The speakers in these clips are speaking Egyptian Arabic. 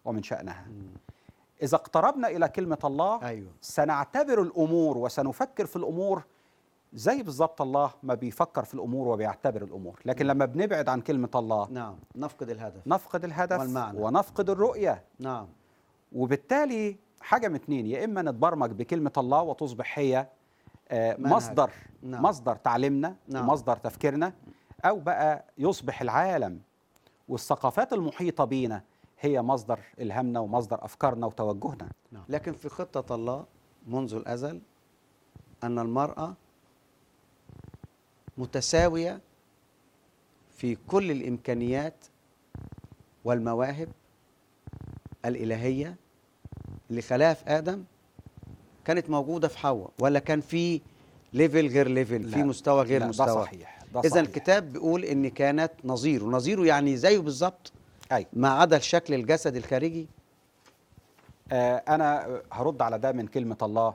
ومن شأنها إذا اقتربنا إلى كلمة الله ايوه سنعتبر الأمور وسنفكر في الأمور زي بالظبط الله ما بيفكر في الأمور وبيعتبر الأمور لكن لما بنبعد عن كلمة الله نعم نفقد الهدف نفقد الهدف والمعنى. ونفقد الرؤية نعم وبالتالي حاجة من اتنين يا إما نتبرمج بكلمة الله وتصبح هي آه، منهج. مصدر نعم. مصدر تعليمنا نعم. ومصدر تفكيرنا أو بقى يصبح العالم والثقافات المحيطة بينا هي مصدر إلهامنا ومصدر أفكارنا وتوجهنا نعم. لكن في خطة الله منذ الأزل أن المرأة متساوية في كل الإمكانيات والمواهب الإلهية اللي خلاها في آدم كانت موجودة في حواء ولا كان في ليفل غير ليفل في لا، مستوى غير لا، مستوى ده صحيح ده إذا صحيح. الكتاب بيقول إن كانت نظيره نظيره يعني زيه بالظبط أي ما عدا الشكل الجسدي الخارجي آه أنا هرد على ده من كلمة الله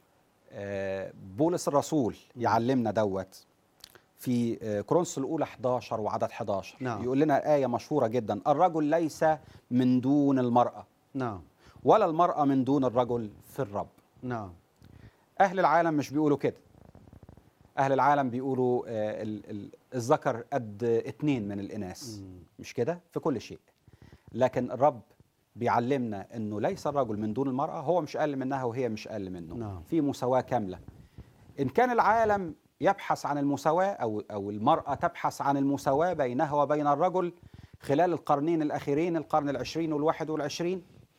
آه بولس الرسول يعلمنا دوت في آه كورنثوس الأولى 11 وعدد 11 نعم. يقول لنا آية مشهورة جدا الرجل ليس من دون المرأة نعم ولا المرأة من دون الرجل في الرب نعم أهل العالم مش بيقولوا كده أهل العالم بيقولوا آه ال- ال- الذكر قد اتنين من الإناث مم. مش كده في كل شيء لكن الرب بيعلمنا انه ليس الرجل من دون المراه هو مش اقل منها وهي مش اقل منه نعم. في مساواه كامله ان كان العالم يبحث عن المساواه او او المراه تبحث عن المساواه بينها وبين الرجل خلال القرنين الاخيرين القرن العشرين والواحد والعشرين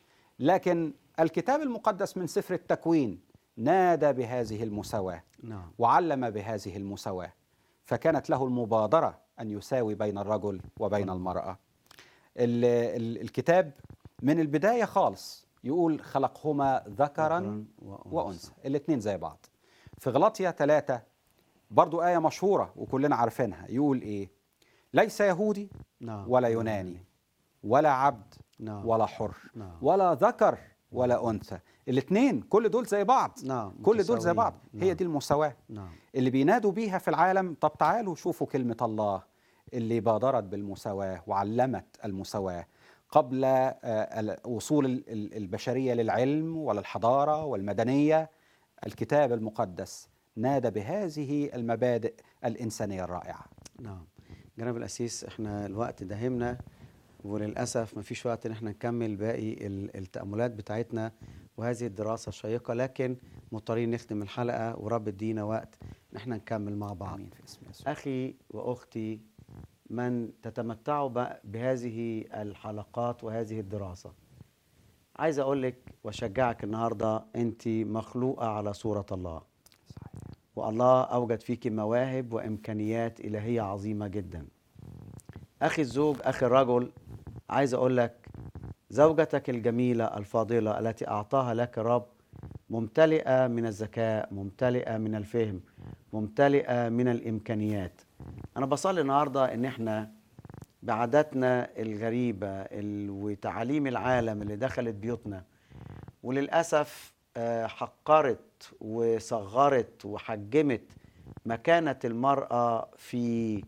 لكن الكتاب المقدس من سفر التكوين نادى بهذه المساواه نعم وعلم بهذه المساواة فكانت له المبادرة أن يساوي بين الرجل وبين المرأة ال ال الكتاب من البداية خالص يقول خلقهما ذكرا وأنثى الاثنين زي بعض في غلطية ثلاثة برضو آية مشهورة وكلنا عارفينها يقول إيه ليس يهودي نعم ولا يوناني ولا عبد نعم ولا حر نعم ولا ذكر ولا أنثى الاثنين كل دول زي بعض نعم كل دول زي متساويين. بعض هي نعم. دي المساواة نعم اللي بينادوا بيها في العالم طب تعالوا شوفوا كلمة الله اللي بادرت بالمساواة وعلمت المساواة قبل آه، ال- وصول ال- ال- البشرية للعلم وللحضارة والمدنية الكتاب المقدس نادى بهذه المبادئ الإنسانية الرائعة نعم جناب الأسيس احنا الوقت داهمنا وللأسف مفيش وقت ان احنا نكمل باقي ال- التأملات بتاعتنا وهذه الدراسة الشيقة لكن مضطرين نختم الحلقة ورب ادينا وقت ان احنا نكمل مع بعض آمين في اسم يسوع أخي وأختي من تتمتعوا ب- بهذه الحلقات وهذه الدراسة عايز أقول لك وأشجعك النهاردة أنت مخلوقة على صورة الله صحيح. والله أوجد فيك مواهب وإمكانيات إلهية عظيمة جدا أخي الزوج أخي الرجل عايز أقول لك زوجتك الجميلة الفاضلة التي أعطاها لك الرب ممتلئة من الذكاء ممتلئة من الفهم ممتلئة من الإمكانيات أنا بصلي النهاردة إن إحنا بعاداتنا الغريبة ال- وتعاليم العالم اللي دخلت بيوتنا وللأسف آه، حقرت وصغرت وحجمت مكانة المرأة في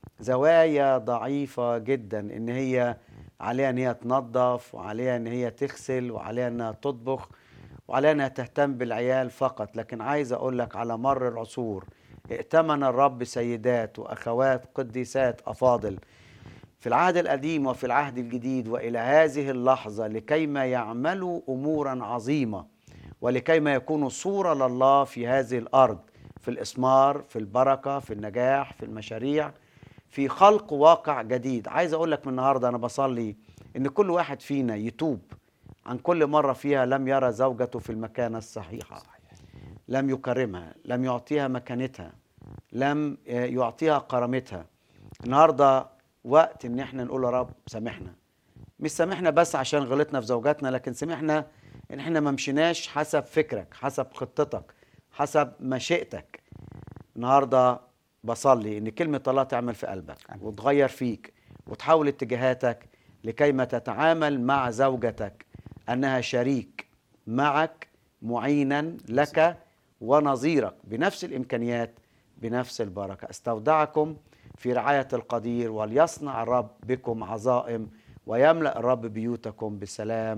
زوايا ضعيفة جدا إن هي عليها إن هي تنظف وعليها إن هي تغسل وعليها إنها تطبخ وعليها إنها تهتم بالعيال فقط لكن عايز أقول لك على مر العصور ائتمن الرب سيدات وأخوات قديسات أفاضل في العهد القديم وفي العهد الجديد والى هذه اللحظه لكيما يعملوا امورا عظيمه ولكيما يكونوا صوره لله في هذه الارض في الاسمار في البركه في النجاح في المشاريع في خلق واقع جديد عايز اقول لك من النهارده انا بصلي ان كل واحد فينا يتوب عن كل مره فيها لم يرى زوجته في المكانه الصحيحه صحيح. لم يكرمها لم يعطيها مكانتها لم آه، يعطيها كرامتها النهارده وقت ان احنا نقول يا رب سامحنا مش سامحنا بس عشان غلطنا في زوجاتنا لكن سامحنا ان احنا ما مشيناش حسب فكرك حسب خطتك حسب مشيئتك النهارده بصلي ان كلمه الله تعمل في قلبك آمين. وتغير فيك وتحول اتجاهاتك لكيما تتعامل مع زوجتك انها شريك معك معينا لك ونظيرك بنفس الامكانيات بنفس البركه استودعكم في رعايه القدير وليصنع الرب بكم عظائم ويملا الرب بيوتكم بالسلام